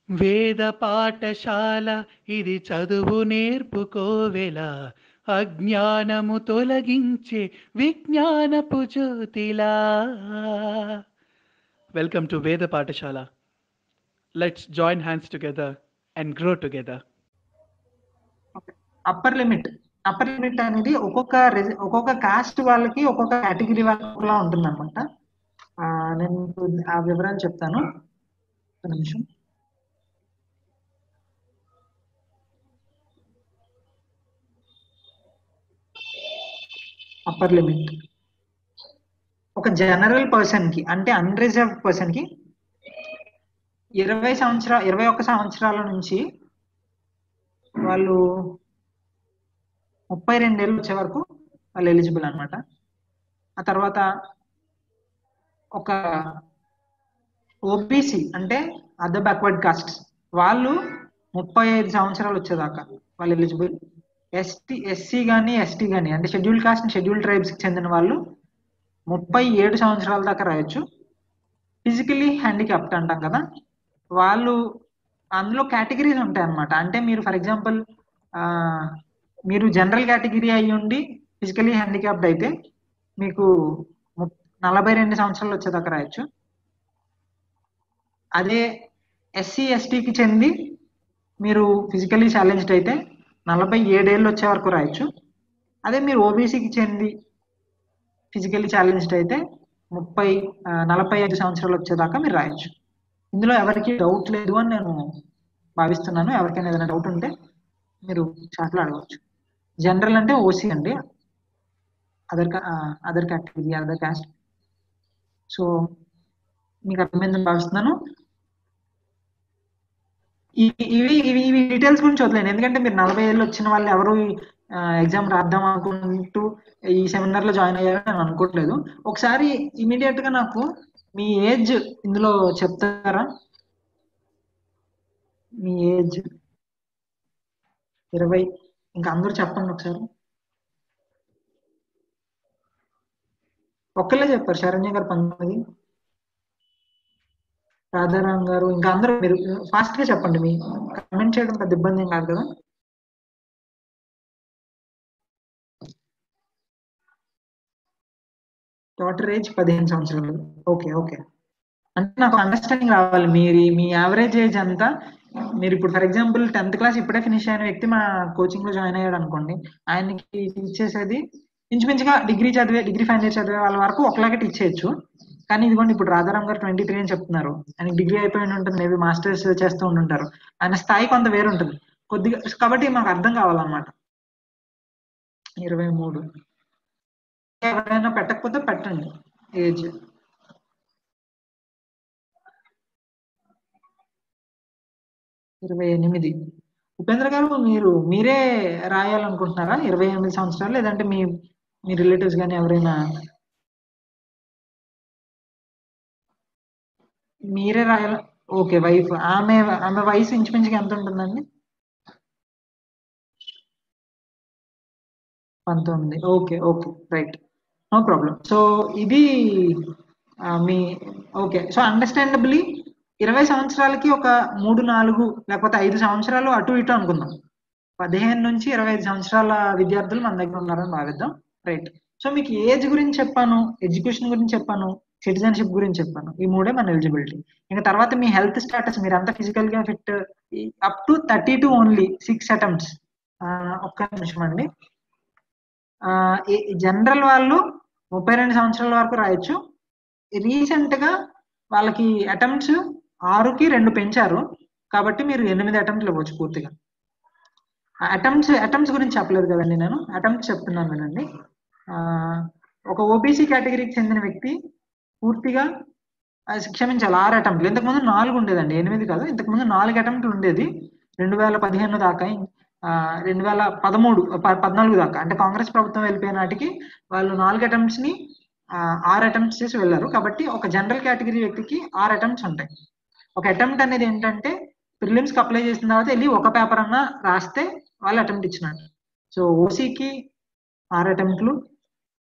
వేద పాఠశాల ఇది చదువు నేర్పుకోవెల అజ్ఞానము తొలగించే విజ్ఞానపు జ్యోతిలా welcome to Veda Pathasala let's join hands together and grow together upper limit upper limit అనేది ఒక్కొక్క రెసి- ఒక్కొక్క కాస్ట్ వాళ్ళకి ఒక్కొక్క కేటగిరీ వాళ్ళకి ఉంటుంది అనమాట నేను ఇప్పుడు ఆ వివరాలు చెప్తాను ఒక నిమిషం అప్పర్ లిమిట్ ఒక జనరల్ పర్సన్ కి అంటే అన్రిజర్వ్ పర్సన్ కి ఇరవై సంవత్సరాల ఇరవై ఒక్క సంవత్సరాల నుంచి వాళ్ళు ముప్పై రెండేళ్ళు వచ్చే వరకు వాళ్ళు ఎలిజిబుల్ అన్నమాట ఆ తర్వాత ఒక ఓబీసీ అంటే అదర్ బ్యాక్వర్డ్ కాస్ట్ వాళ్ళు ముప్పై ఐదు సంవత్సరాలు వచ్చేదాకా వాళ్ళు ఎలిజిబుల్ ఎస్టీ ఎస్సీ కానీ ఎస్టీ కానీ అంటే షెడ్యూల్ కాస్ట్ షెడ్యూల్ ట్రైబ్స్ కి చెందిన వాళ్ళు ముప్పై ఏడు సంవత్సరాల దాకా రాయొచ్చు ఫిజికలీ హ్యాండిక్యాప్ట్ అంటాం కదా వాళ్ళు అందులో కేటగిరీస్ ఉంటాయి అన్నమాట అంటే మీరు ఫర్ ఎగ్జాంపుల్ మీరు జనరల్ కేటగిరీ అయ్యి ఉండి ఫిజికలీ హ్యాండిక్యాప్డ్ అయితే మీకు ము- నలభై రెండు సంవత్సరాలు వచ్చేదాకా రాయొచ్చు అదే ఎస్సీ ఎస్టీకి చెంది మీరు ఫిజికలీ ఛాలెంజ్డ్ అయితే నలభై ఏడేళ్ళు వచ్చే వరకు రాయొచ్చు అదే మీరు ఓబీసీకి చెంది ఫిజికలీ ఛాలెంజ్డ్ అయితే ముప్పై ఆ, నలభై ఐదు సంవత్సరాలు వచ్చేదాకా మీరు రాయొచ్చు ఇందులో ఎవరికి డౌట్ లేదు అని నేను భావిస్తున్నాను ఎవరికైనా ఏదైనా డౌట్ ఉంటే మీరు చాట్లో అడగవచ్చు జనరల్ అంటే ఓసీ అండి other other category other caste so మీకు అర్థమైందని భావిస్తున్నాను ఇవి ఇవి ఇవి ఇవి డీటెయిల్స్ గురించి వదిలేను ఎందుకంటే మీరు నలభై ఏళ్ళు వచ్చిన వాళ్ళు ఎవరు ఎగ్జామ్ రాద్దాం అనుకుంటూ ఈ సెమినార్ లో జాయిన్ అయ్యారని నేను అనుకోవట్లేదు ఒకసారి ఇమీడియట్ గా నాకు మీ ఏజ్ ఇందులో చెప్తారా మీ ఏజ్ ఇరవై ఇంకా అందరూ చెప్పండి ఒకసారి ఒక్కళ్ళే చెప్పారు శరణ్య గారు పంతొమ్మిది రాధారాం గారు ఇంకా అందరూ మీరు ఫాస్ట్ గా చెప్పండి మీ కమెంట్ చేయడం పెద్ద ఇబ్బంది ఏం కాదు కదా డాటర్ ఏజ్ పదిహేను సంవత్సరాలు ఓకే ఓకే అంటే నాకు అండర్స్టాండింగ్ రావాలి మీరు మీ యావరేజ్ ఏజ్ అంతా మీరు ఇప్పుడు ఫర్ ఎగ్జాంపుల్ టెన్త్ క్లాస్ ఇప్పుడే ఫినిష్ అయిన వ్యక్తి మా కోచింగ్ లో జాయిన్ అయ్యాడు అనుకోండి ఆయనకి ఇచ్చేసేది ఇంచుమించుగా డిగ్రీ చదివే డిగ్రీ ఫైనల్ ఇయర్ చదివే వాళ్ళ వరకు ఒకలాగే టీచ్ చేయొచ్చు కానీ ఇదిగోండి ఇప్పుడు రాధారాం గారు ట్వంటీ త్రీ అని చెప్తున్నారు ఆయన డిగ్రీ అయిపోయి ఉంటుంది మేబీ మాస్టర్స్ చేస్తూ ఉంటుంటారు ఆయన స్థాయి కొంత వేరు ఉంటుంది కొద్దిగా కాబట్టి మాకు అర్థం కావాలన్నమాట ఇరవై మూడు ఎవరైనా పెట్టకపోతే పెట్టండి ఏజ్ ఇరవై ఎనిమిది ఉపేంద్ర గారు మీరు మీరే రాయాలనుకుంటున్నారా ఇరవై ఎనిమిది సంవత్సరాలు లేదంటే మీ మీ రిలేటివ్స్ కానీ ఎవరైనా మీరే రాయాల ఓకే వైఫ్ ఆమె ఆమె వయసు ఇంచుమించుగా ఎంత ఉంటుందండి పంతొమ్మిది okay okay right no problem so ఇది ఆ, మీ ఓకే సో అండర్స్టాండబుల్లీ ఇరవై సంవత్సరాలకి ఒక మూడు నాలుగు లేకపోతే ఐదు సంవత్సరాలు అటు ఇటు అనుకుందాం పదిహేను నుంచి ఇరవై ఐదు సంవత్సరాల విద్యార్థులు మన దగ్గర ఉన్నారని భావిద్దాం రైట్ సో మీకు ఏజ్ గురించి చెప్పాను ఎడ్యుకేషన్ గురించి చెప్పాను సిటిజన్షిప్ గురించి చెప్పాను ఈ మూడే మన ఎలిజిబిలిటీ ఇంకా తర్వాత మీ హెల్త్ స్టాటస్ మీరు అంతా ఫిజికల్ గా fit up to thirty two only six attempts ఒక్క నిమిషం అండి జనరల్ వాళ్ళు ముప్పై రెండు సంవత్సరాల వరకు రాయొచ్చు రీసెంట్ గా వాళ్ళకి అటెంప్ట్స్ ఆరుకి రెండు పెంచారు కాబట్టి మీరు ఎనిమిది అటెంప్ట్లు ఇవ్వచ్చు పూర్తిగా అటెంప్ట్స్ అటెంప్ట్స్ గురించి చెప్పలేదు కదండి నేను అటెంప్ట్స్ చెప్తున్నాను వినండి ఆ, ఒక ఓబీసీ కేటగిరీకి చెందిన వ్యక్తి పూర్తిగా ఆ, క్షమించాలి ఆరు అటెంప్ట్లు ఇంతకుముందు నాలుగు ఉండేదండి ఎనిమిది కాదు ఇంతకుముందు నాలుగు అటెంప్ట్లు ఉండేది రెండు వేల పదిహేను దాకా ఆ, రెండు వేల పదమూడు ప- పద్నాలుగు దాకా అంటే కాంగ్రెస్ ప్రభుత్వం వెళ్ళిపోయిన నాటికి వాళ్ళు నాలుగు అటెంప్ట్స్ ని ఆ, ఆరు అటెంప్ట్స్ చేసి వెళ్ళారు కాబట్టి ఒక జనరల్ కేటగిరీ వ్యక్తికి ఆరు అటెంప్ట్స్ ఉంటాయి ఒక అటెంప్ట్ అనేది ఏంటంటే ప్రిలిమ్స్ కి అప్లై చేసిన తర్వాత వెళ్ళి ఒక పేపర్ అన్నా రాస్తే వాళ్ళు అటెంప్ట్ ఇచ్చినట్టు సో ఓసీకి ఆరు అటెంప్ట్లు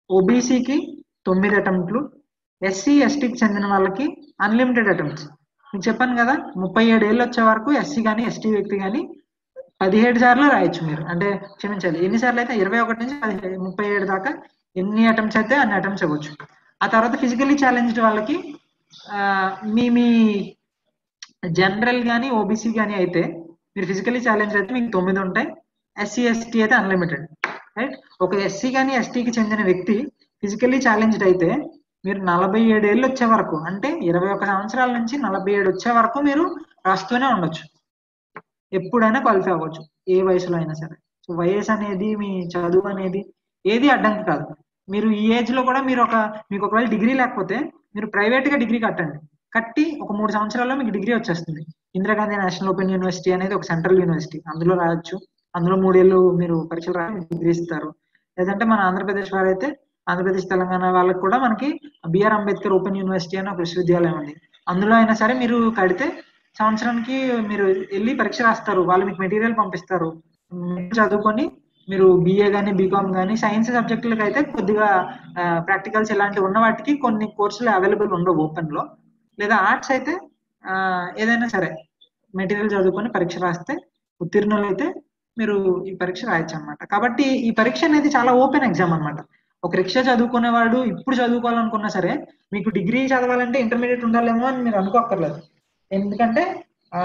ఓబీసీకి తొమ్మిది అటెంప్ట్లు ఎస్సీ ఎస్టీకి చెందిన వాళ్ళకి అన్లిమిటెడ్ అటెంప్ట్స్ మీకు చెప్పాను కదా ముప్పై ఏడు ఏళ్ళు వచ్చే వరకు ఎస్సీ కానీ ఎస్టీ వ్యక్తి కానీ పదిహేడు సార్లు రాయొచ్చు మీరు అంటే క్షమించాలి ఎన్నిసార్లు అయితే ఇరవై ఒకటి నుంచి పదిహేడు ముప్పై ఏడు దాకా ఎన్ని అటెంప్ట్స్ అయితే అన్ని అటెంప్ట్స్ ఇవ్వచ్చు ఆ తర్వాత ఫిజికల్లీ ఛాలెంజ్డ్ వాళ్ళకి ఆ, మీ మీ జనరల్ కానీ ఓబీసీ కానీ అయితే మీరు ఫిజికల్లీ ఛాలెంజ్ అయితే మీకు తొమ్మిది ఉంటాయి ఎస్సీ ఎస్టీ అయితే అన్లిమిటెడ్ రైట్ ఒక ఎస్సీ కానీ ఎస్టీకి చెందిన వ్యక్తి ఫిజికల్లీ ఛాలెంజ్డ్ అయితే మీరు నలభై ఏడు ఏళ్ళు వచ్చే వరకు అంటే ఇరవై ఒక సంవత్సరాల నుంచి నలభై ఏడు వచ్చే వరకు మీరు రాస్తూనే ఉండొచ్చు ఎప్పుడైనా క్వాలిఫై అవ్వచ్చు ఏ వయసులో అయినా సరే సో వయసు అనేది మీ చదువు అనేది ఏది అడ్డంకి కాదు మీరు ఈ ఏజ్ లో కూడా మీరు ఒక మీకు ఒకవేళ డిగ్రీ లేకపోతే మీరు ప్రైవేట్ గా డిగ్రీ కట్టండి కట్టి ఒక మూడు సంవత్సరాల్లో మీకు డిగ్రీ వచ్చేస్తుంది ఇందిరాగాంధీ నేషనల్ ఓపెన్ యూనివర్సిటీ అనేది ఒక సెంట్రల్ యూనివర్సిటీ అందులో రాయొచ్చు అందులో మూడేళ్ళు మీరు పరీక్షలు రాసి డిగ్రీ ఇస్తారు లేదంటే మన ఆంధ్రప్రదేశ్ వారైతే ఆంధ్రప్రదేశ్ తెలంగాణ వాళ్ళకి కూడా మనకి బిఆర్ అంబేద్కర్ ఓపెన్ యూనివర్సిటీ అని ఒక విశ్వవిద్యాలయం ఉంది అందులో అయినా సరే మీరు కడితే సంవత్సరానికి మీరు వెళ్ళి పరీక్ష రాస్తారు వాళ్ళు మీకు మెటీరియల్ పంపిస్తారు మీరు చదువుకొని మీరు బిఏ కానీ బీకామ్ కానీ సైన్స్ సబ్జెక్టులకు అయితే కొద్దిగా ప్రాక్టికల్స్ ఇలాంటివి ఉన్న వాటికి కొన్ని కోర్సులు అవైలబుల్ ఉండవు ఓపెన్ లో లేదా ఆర్ట్స్ అయితే ఆ, ఏదైనా సరే మెటీరియల్ చదువుకొని పరీక్ష రాస్తే ఉత్తీర్ణులు అయితే మీరు ఈ పరీక్ష రాయొచ్చు అనమాట కాబట్టి ఈ పరీక్ష అనేది చాలా ఓపెన్ ఎగ్జామ్ అన్నమాట ఒక రిక్ష చదువుకునేవాడు ఇప్పుడు చదువుకోవాలనుకున్నా సరే మీకు డిగ్రీ చదవాలంటే ఇంటర్మీడియట్ ఉండాలేమో అని మీరు అనుకోక్కర్లేదు ఎందుకంటే ఆ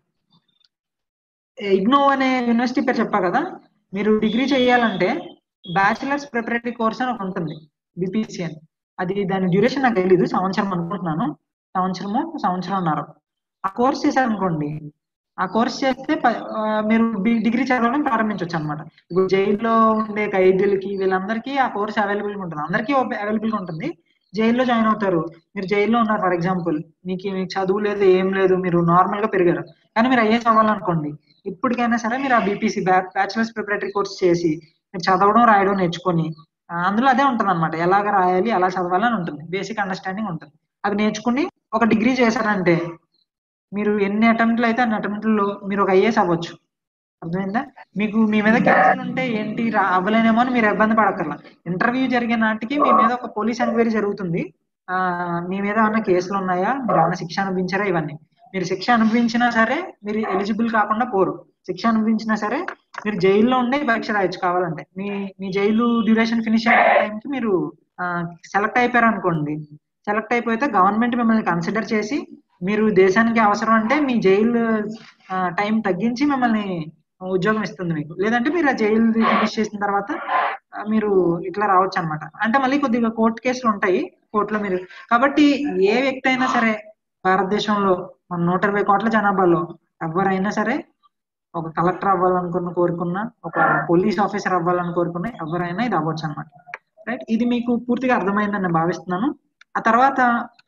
ఇగ్నో అనే యూనివర్సిటీ పేరు చెప్పా కదా మీరు డిగ్రీ చేయాలంటే బ్యాచిలర్స్ ప్రిపరేటరీ కోర్స్ అని ఒకటి ఉంటుంది బిపిసి అని అది దాని డ్యూరేషన్ నాకు తెలియదు సంవత్సరం అనుకుంటున్నాను సంవత్సరము సంవత్సరంన్నర ఆ కోర్స్ చేశారనుకోండి ఆ కోర్స్ చేస్తే ప- ఆ, మీరు బి- డిగ్రీ చదవడం ప్రారంభించవచ్చు అనమాట ఇప్పుడు జైల్లో ఉండే ఖైదీలకి వీళ్ళందరికీ ఆ కోర్స్ అవైలబుల్ గా ఉంటుంది అందరికీ అవైలబుల్ గా ఉంటుంది జైల్లో జాయిన్ అవుతారు మీరు జైల్లో ఉన్నారు ఫర్ ఎగ్జాంపుల్ మీకు మీకు చదువు లేదు ఏం లేదు మీరు నార్మల్ గా పెరిగారు కానీ మీరు ఐఏఎస్ అవ్వాలనుకోండి ఇప్పటికైనా సరే మీరు ఆ బీపీసీ బ్యాచిలర్స్ ప్రిపరేటరీ కోర్స్ చేసి మీరు చదవడం రాయడం నేర్చుకొని ఆ, అందులో అదే ఉంటుంది అనమాట ఎలాగ రాయాలి ఎలా చదవాలి అని ఉంటుంది బేసిక్ అండర్స్టాండింగ్ ఉంటుంది అది నేర్చుకుని ఒక డిగ్రీ చేశారంటే మీరు ఎన్ని అటెంప్ట్లు అయితే అన్ని అటెంప్ట్లో మీరు ఒక ఐఏఎస్ అవ్వచ్చు అర్థమైందా మీకు మీ మీద కేసులు ఉంటే ఏంటి రా అవ్వలేనేమో అని మీరు ఇబ్బంది పడక్కర్లా ఇంటర్వ్యూ జరిగే నాటికి మీ మీద ఒక పోలీస్ ఎంక్వైరీ జరుగుతుంది ఆ మీ మీద ఏమైనా కేసులు ఉన్నాయా మీరు ఏమైనా శిక్ష అనుభవించారా ఇవన్నీ మీరు శిక్ష అనుభవించినా సరే మీరు ఎలిజిబుల్ కాకుండా పోరు శిక్ష అనుభవించినా సరే మీరు జైల్లో ఉండే ఈ పరీక్ష రాయొచ్చు కావాలంటే మీ మీ జైలు డ్యూరేషన్ ఫినిష్ అయ్యే టైంకి మీరు సెలెక్ట్ అయిపోయారు అనుకోండి సెలెక్ట్ అయిపోతే గవర్నమెంట్ మిమ్మల్ని కన్సిడర్ చేసి మీరు దేశానికి అవసరం అంటే మీ జైలు టైం తగ్గించి మిమ్మల్ని ఉద్యోగం ఇస్తుంది మీకు లేదంటే మీరు ఆ జైలు ఫినిష్ చేసిన తర్వాత ఆ, మీరు ఇట్లా రావచ్చు అనమాట అంటే మళ్ళీ కొద్దిగా కోర్టు కేసులు ఉంటాయి కోర్టులో మీరు కాబట్టి ఏ వ్యక్తి అయినా సరే భారతదేశంలో మన నూట ఇరవై కోట్ల జనాభాలో ఎవరైనా సరే ఒక కలెక్టర్ అవ్వాలనుకున్న కోరుకున్నా ఒక పోలీస్ ఆఫీసర్ అవ్వాలని కోరుకున్నా ఎవరైనా ఇది అవ్వచ్చు అనమాట రైట్ ఇది మీకు పూర్తిగా అర్థమైందని నేను భావిస్తున్నాను ఆ తర్వాత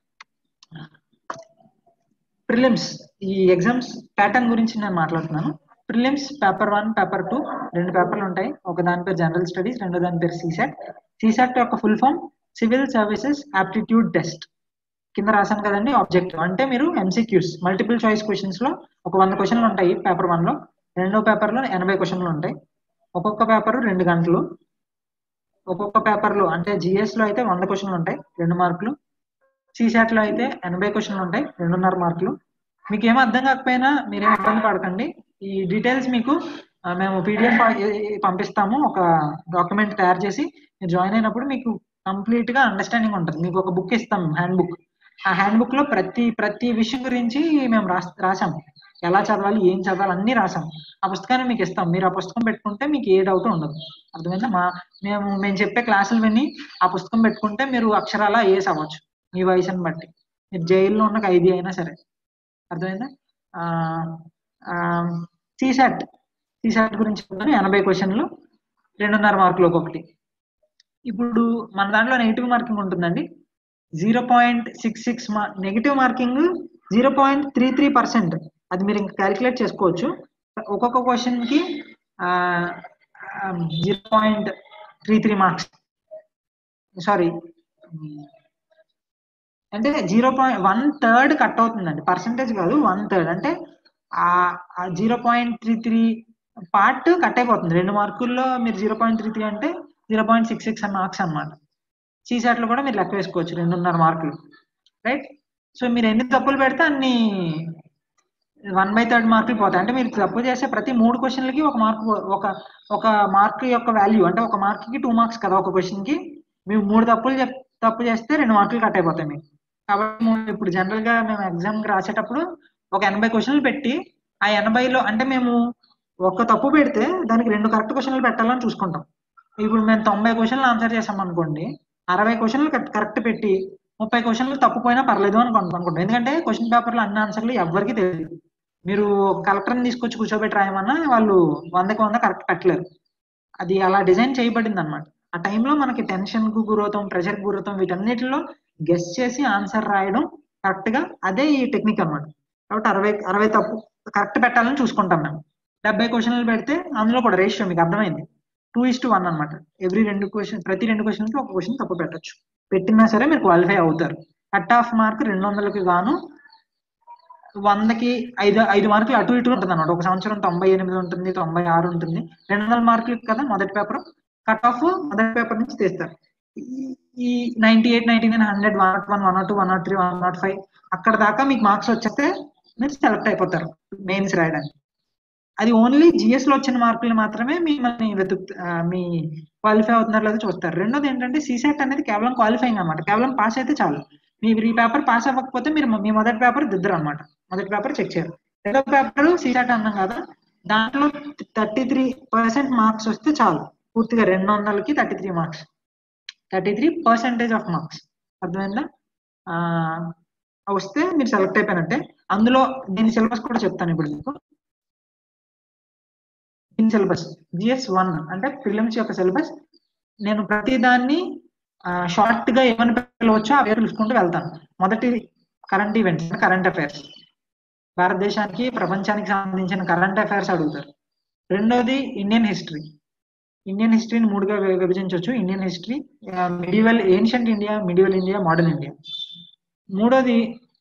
ప్రిలిమ్స్ ఈ ఎగ్జామ్స్ ప్యాటర్న్ గురించి నేను మాట్లాడుతున్నాను prelims paper one paper two రెండు పేపర్లు ఉంటాయి ఒక దాని పేరు జనరల్ స్టడీస్ రెండో దాని పేరు సీసెట్ సీసెట్ యొక్క full form civil services aptitude test కింద రాశాను కదండి ఆబ్జెక్టివ్ అంటే మీరు ఎంసీక్యూస్ మల్టిపుల్ చాయిస్ క్వశ్చన్స్ లో ఒక వంద క్వశ్చన్లు ఉంటాయి పేపర్ వన్ లో రెండో పేపర్ లో ఎనభై క్వశ్చన్లు ఉంటాయి ఒక్కొక్క పేపర్ రెండు గంటలు ఒక్కొక్క పేపర్ లో అంటే జిఎస్ లో అయితే వంద క్వశ్చన్లు ఉంటాయి రెండు మార్కులు సిసాట్ లో అయితే ఎనభై క్వశ్చన్లు ఉంటాయి రెండున్నర మార్కులు మీకు ఏం అర్థం కాకపోయినా మీరేం ఇబ్బంది పడకండి ఈ డీటెయిల్స్ మీకు ఆ, మేము పీడిఎఫ్ పంపిస్తాము ఒక డాక్యుమెంట్ తయారు చేసి మీరు జాయిన్ అయినప్పుడు మీకు కంప్లీట్ గా అండర్స్టాండింగ్ ఉంటుంది మీకు ఒక బుక్ ఇస్తాం హ్యాండ్ బుక్ ఆ హ్యాండ్ బుక్ లో ప్రతి ప్రతి విషయం గురించి మేము రాస్ రాసాం ఎలా చదవాలి ఏం చదవాలి అన్ని రాసాం ఆ పుస్తకాన్ని మీకు ఇస్తాం మీరు ఆ పుస్తకం పెట్టుకుంటే మీకు ఏ డౌట్ ఉండదు అర్థమైందా మా మేము మేము చెప్పే క్లాసులు విని ఆ పుస్తకం పెట్టుకుంటే మీరు అక్షరాల ఏస్ అవ్వచ్చు మీ వయసుని బట్టి మీరు జైల్లో ఉన్న ఖైదీ అయినా సరే అర్థమైందా సీసాట్ సీసాట్ గురించి చెప్తాను ఎనభై క్వశ్చన్లు రెండున్నర మార్కులు ఒక్కొక్కటి ఇప్పుడు మన దాంట్లో నెగిటివ్ మార్కింగ్ ఉంటుందండి zero point six six negative marking zero point three three percent అది మీరు ఇంకా క్యాలిక్యులేట్ చేసుకోవచ్చు ఒక్కొక్క క్వశ్చన్ కి zero point three three marks sorry అంటే zero point one third cut అవుతుందండి పర్సంటేజ్ కాదు వన్ థర్డ్ అంటే ఆ zero point three three part cut అయిపోతుంది రెండు మార్కుల్లో మీరు జీరో పాయింట్ త్రీ త్రీ అంటే zero point six six marks అనమాట లో కూడా మీరు లెక్క వేసుకోవచ్చు రెండున్నర మార్కులు రైట్ సో మీరు ఎన్ని తప్పులు పెడితే అన్ని వన్ బై థర్డ్ మార్కులు పోతాయి అంటే మీరు తప్పు చేసే ప్రతి మూడు క్వశ్చన్లకి ఒక మార్క్ ఒక ఒక మార్క్ యొక్క వాల్యూ అంటే ఒక మార్క్ కి టూ మార్క్స్ కదా ఒక క్వశ్చన్ కి మీరు మూడు తప్పులు చెప్ తప్పు చేస్తే రెండు మార్కులు కట్ అయిపోతాయి మీకు కాబట్టి మేము ఇప్పుడు జనరల్ గా మేము ఎగ్జామ్ కి రాసేటప్పుడు ఒక ఎనభై క్వశ్చన్లు పెట్టి ఆ ఎనభైలో అంటే మేము ఒక తప్పు పెడితే దానికి రెండు కరెక్ట్ క్వశ్చన్లు పెట్టాలని చూసుకుంటాం ఇప్పుడు మేము తొంభై క్వశ్చన్లు ఆన్సర్ చేసాం అనుకోండి అరవై క్వశ్చన్లు కరెక్ట్ పెట్టి ముప్పై క్వశ్చన్లు తప్పుపోయినా పర్లేదు అని అనుకుంటాం ఎందుకంటే క్వశ్చన్ పేపర్లో అన్ని ఆన్సర్లు ఎవరికి తెలియదు మీరు కలెక్టర్ని తీసుకొచ్చి కూర్చోబెట్టి రాయమన్నా వాళ్ళు వందకి వంద కరెక్ట్ పెట్టలేరు అది అలా డిజైన్ చేయబడింది అనమాట ఆ టైంలో మనకి టెన్షన్ కు గురవుతాం ప్రెషర్ కు గురవుతాం వీటన్నిటిలో గెస్ చేసి ఆన్సర్ రాయడం కరెక్ట్ గా అదే ఈ టెక్నిక్ అన్నమాట కాబట్టి అరవై అరవై తప్పు కరెక్ట్ పెట్టాలని చూసుకుంటాం మేము డెబ్బై క్వశ్చన్లు పెడితే అందులో కూడా రేషియో మీకు అర్థమైంది టూ ఇస్ టు వన్ అనమాట ఎవ్రీ రెండు క్వశ్చన్ ప్రతి రెండు క్వశ్చన్కి ఒక క్వశ్చన్ తప్పు పెట్టొచ్చు పెట్టినా సరే మీరు క్వాలిఫై అవుతారు కట్ ఆఫ్ మార్క్ రెండు వందలకి గాను వందకి ఐదు ఐదు మార్కులు అటు ఇటు ఉంటుంది అనమాట ఒక సంవత్సరం తొంభై ఎనిమిది ఉంటుంది తొంభై ఆరు ఉంటుంది రెండు వందల మార్కులు కదా మొదటి పేపర్ కట్ ఆఫ్ మొదటి పేపర్ నుంచి తీస్తారు ఈ- ఈ ninety eight ninety nine hundred one not one one not two one not three one not five అక్కడ దాకా మీకు మార్క్స్ వచ్చేస్తే మీరు సెలెక్ట్ అయిపోతారు మెయిన్స్ రాయడానికి అది ఓన్లీ జిఎస్ లో వచ్చిన మార్కులు మాత్రమే మిమ్మల్ని వెతుకు ఆ, మీ క్వాలిఫై అవుతున్నారు లేదో చూస్తారు రెండోది ఏంటంటే సీసెట్ అనేది కేవలం క్వాలిఫైయింగ్ అన్నమాట కేవలం పాస్ అయితే చాలు మీరు ఈ పేపర్ పాస్ అవ్వకపోతే మీరు మీ మొదటి పేపర్ దిద్దరు అనమాట మొదటి పేపర్ చెక్ చేయరు రెండో పేపర్ సీసెట్ అన్నాం కదా దాంట్లో థర్టీ త్రీ పర్సెంట్ మార్క్స్ వస్తే చాలు పూర్తిగా రెండు వందలకి thirty three marks thirty three percentage of marks అర్థమైందా ఆ, వస్తే మీరు సెలెక్ట్ అయిపోయినట్టే అందులో దీని సిలబస్ కూడా చెప్తాను ఇప్పుడు మీకు దీని సిలబస్ జిఎస్ వన్ అంటే ప్రిలిమ్స్ యొక్క సిలబస్ నేను ప్రతి దాన్ని షార్ట్ గా ఏమని పిలవచ్చో ఆ పేరు చూసుకుంటూ వెళ్తాను మొదటి కరెంట్ ఈవెంట్స్ కరెంట్ అఫైర్స్ భారతదేశానికి ప్రపంచానికి సంబంధించిన కరెంట్ అఫైర్స్ అడుగుతారు రెండోది ఇండియన్ హిస్టరీ ఇండియన్ హిస్టరీని మూడుగా వి- విభజించవచ్చు Indian history medieval ancient India medieval India modern India మూడోది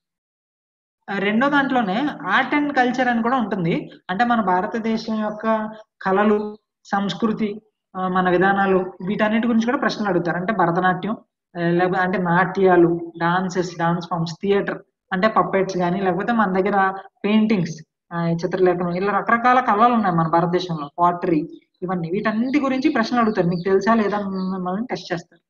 ఆ, రెండో దాంట్లోనే ఆర్ట్ అండ్ కల్చర్ అని కూడా ఉంటుంది అంటే మన భారతదేశం యొక్క కళలు సంస్కృతి ఆ, మన విధానాలు వీటన్నిటి గురించి కూడా ప్రశ్నలు అడుగుతారు అంటే భరతనాట్యం ఆ, లేకపోతే అంటే నాట్యాలు డాన్సెస్ డాన్స్ ఫామ్స్ థియేటర్ అంటే పప్పెట్స్ కానీ లేకపోతే మన దగ్గర పెయింటింగ్స్ చిత్రలేఖనం ఇలా రకరకాల కళలు ఉన్నాయి మన భారతదేశంలో పాటరీ ఇవన్నీ వీటన్నిటి గురించి ప్రశ్నలు అడుగుతారు మీకు తెలుసా లేదా మిమ్మల్ని టెస్ట్ చేస్తారు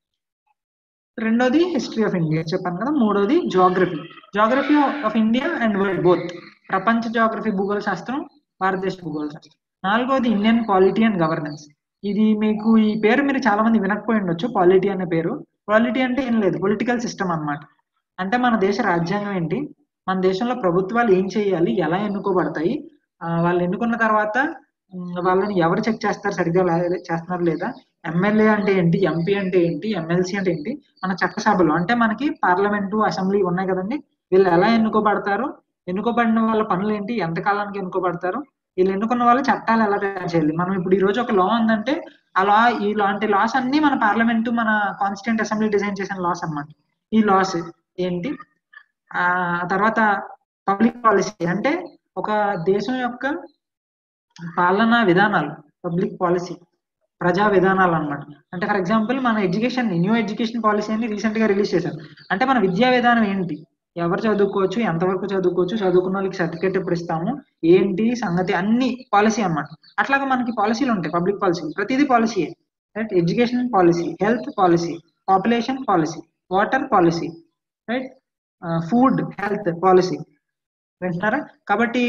రెండోది హిస్టరీ ఆఫ్ ఇండియా చెప్పాను కదా మూడోది geography geography of India and world both ప్రపంచ జోగ్రఫీ భూగోళ శాస్త్రం భారతదేశ భూగోళ శాస్త్రం నాలుగోది ఇండియన్ పాలిటీ అండ్ గవర్నెన్స్ ఇది మీకు ఈ పేరు మీరు చాలా మంది వినకపోయి ఉండొచ్చు పాలిటీ అనే పేరు పాలిటీ అంటే ఏం లేదు పొలిటికల్ సిస్టమ్ అన్నమాట అంటే మన దేశ రాజ్యాంగం ఏంటి మన దేశంలో ప్రభుత్వాలు ఏం చేయాలి ఎలా ఎన్నుకోబడతాయి ఆ, వాళ్ళు ఎన్నుకున్న తర్వాత ఉమ్, వాళ్ళని ఎవరు చెక్ చేస్తారు సరిగ్గా లే- చేస్తున్నారు లేదా ఎమ్మెల్యే అంటే ఏంటి ఎంపీ అంటే ఏంటి ఎమ్మెల్సీ అంటే ఏంటి మన చట్టసభలు అంటే మనకి పార్లమెంటు అసెంబ్లీ ఉన్నాయి కదండి వీళ్ళు ఎలా ఎన్నుకోబడతారు ఎన్నుకోబడిన వాళ్ళ పనులు ఏంటి ఎంత కాలానికి ఎన్నుకోబడతారు వీళ్ళు ఎన్నుకున్న వాళ్ళు చట్టాలు ఎలా తయారు చేయాలి మనం ఇప్పుడు ఈ రోజు ఒక లా ఉందంటే ఆ లా ఈ లాంటి లాస్ అన్ని మన పార్లమెంటు మన కాన్స్టిట్యూంట్ అసెంబ్లీ డిజైన్ చేసిన లాస్ అన్నమాట ఈ లాస్ ఏంటి ఆ తర్వాత పబ్లిక్ పాలసీ అంటే ఒక దేశం యొక్క పాలనా విధానాలు పబ్లిక్ పాలసీ ప్రజా విధానాలు అన్నమాట అంటే ఫర్ ఎగ్జాంపుల్ మన ఎడ్యుకేషన్ న్యూ ఎడ్యుకేషన్ పాలసీ అని రీసెంట్ గా రిలీజ్ చేశారు అంటే మన విద్యా విధానం ఏంటి ఎవరు చదువుకోవచ్చు ఎంతవరకు చదువుకోవచ్చు చదువుకున్న వాళ్ళకి సర్టిఫికేట్ ఎప్పుడు ఇస్తాము ఏంటి సంగతి అన్ని పాలసీ అన్నమాట అట్లాగా మనకి పాలసీలు ఉంటాయి పబ్లిక్ పాలసీ ప్రతిదీ policy right education policy health policy population policy water policy right food health policy వింటున్నారా కాబట్టి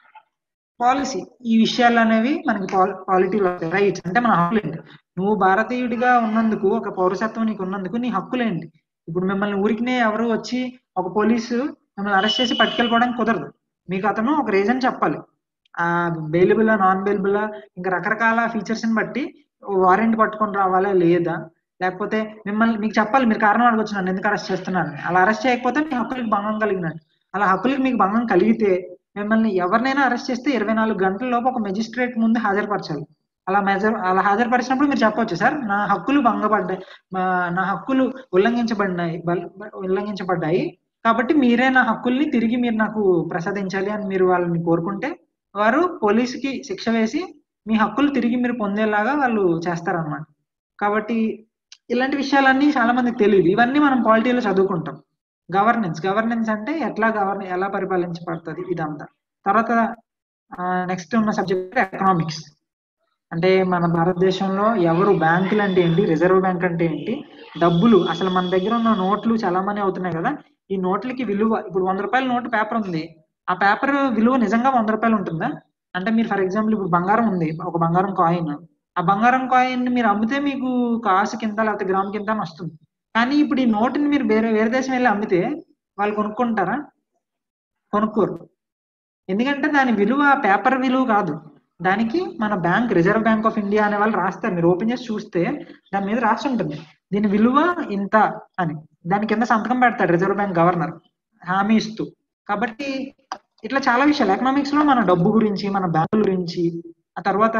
పాలసీ ఈ విషయాలు అనేవి మనకి పాలిటీలో రైట్స్ అంటే మన హక్కులు ఏంటి నువ్వు భారతీయుడిగా ఉన్నందుకు ఒక పౌరసత్వం నీకు ఉన్నందుకు నీ హక్కులేంటి ఇప్పుడు మిమ్మల్ని ఊరికినే ఎవరు వచ్చి ఒక పోలీసు మిమ్మల్ని అరెస్ట్ చేసి పట్టుకెళ్ళిపోవడానికి కుదరదు మీకు అతను ఒక రీజన్ చెప్పాలి ఆ బెయిలబుల్ నాన్ బెయిలబుల్ ఇంకా రకరకాల ఫీచర్స్ ని బట్టి వారెంట్ పట్టుకొని రావాలా లేదా లేకపోతే మిమ్మల్ని మీకు చెప్పాలి మీరు కారణం అడగొచ్చు నన్ను ఎందుకు అరెస్ట్ చేస్తున్నారని అలా అరెస్ట్ చేయకపోతే మీ హక్కులకు భంగం కలిగినట్టు అలా హక్కులకు మీకు భంగం కలిగితే మిమ్మల్ని ఎవరినైనా అరెస్ట్ చేస్తే ఇరవై నాలుగు గంటల లోపు ఒక మెజిస్ట్రేట్ ముందు హాజరుపరచాలి అలా మెజర్ అలా హాజరుపరిచినప్పుడు మీరు చెప్పొచ్చు సార్ నా హక్కులు భంగపడ్డాయి మా- నా హక్కులు ఉల్లంఘించబడినాయి బల్- ఉల్లంఘించబడ్డాయి కాబట్టి మీరే నా హక్కుల్ని తిరిగి మీరు నాకు ప్రసాదించాలి అని మీరు వాళ్ళని కోరుకుంటే వారు పోలీసుకి శిక్ష వేసి మీ హక్కులు తిరిగి మీరు పొందేలాగా వాళ్ళు చేస్తారన్నమాట కాబట్టి ఇలాంటి విషయాలన్నీ చాలా మందికి తెలియదు ఇవన్నీ మనం పాలిటీలో చదువుకుంటాం గవర్నెన్స్ గవర్నెన్స్ అంటే ఎట్లా గవర్న ఎలా పరిపాలించబడుతుంది ఇదంతా తర్వాత నెక్స్ట్ ఉన్న సబ్జెక్ట్ ఎకనామిక్స్ అంటే మన భారతదేశంలో ఎవరు బ్యాంకులు అంటే ఏంటి రిజర్వ్ బ్యాంక్ అంటే ఏంటి డబ్బులు అసలు మన దగ్గర ఉన్న నోట్లు చలామణి అవుతున్నాయి కదా ఈ నోట్లకి విలువ ఇప్పుడు వంద రూపాయల నోటు పేపర్ ఉంది ఆ పేపర్ విలువ నిజంగా వంద రూపాయలు ఉంటుందా అంటే మీరు ఫర్ ఎగ్జాంపుల్ ఇప్పుడు బంగారం ఉంది ఒక బంగారం కాయిన్ ఆ బంగారం కాయిన్ మీరు అమ్మితే మీకు కాసు కింద లేకపోతే గ్రామ్ కింద అని వస్తుంది కానీ ఇప్పుడు ఈ నోటుని మీరు వేరే వేరే దేశం వెళ్ళి అమ్మితే వాళ్ళు కొనుక్కుంటారా కొనుక్కోరు ఎందుకంటే దాని విలువ పేపర్ విలువ కాదు దానికి మన bank reserve bank of India అనే వాళ్ళు రాస్తారు మీరు ఓపెన్ చేసి చూస్తే దాని మీద రాసి ఉంటుంది దీని విలువ ఇంత అని దాని కింద సంతకం పెడతాడు రిజర్వ్ బ్యాంక్ గవర్నర్ హామీ ఇస్తూ కాబట్టి ఇట్లా చాలా విషయాలు ఎకనామిక్స్ లో మన డబ్బు గురించి మన బ్యాంకుల గురించి ఆ తర్వాత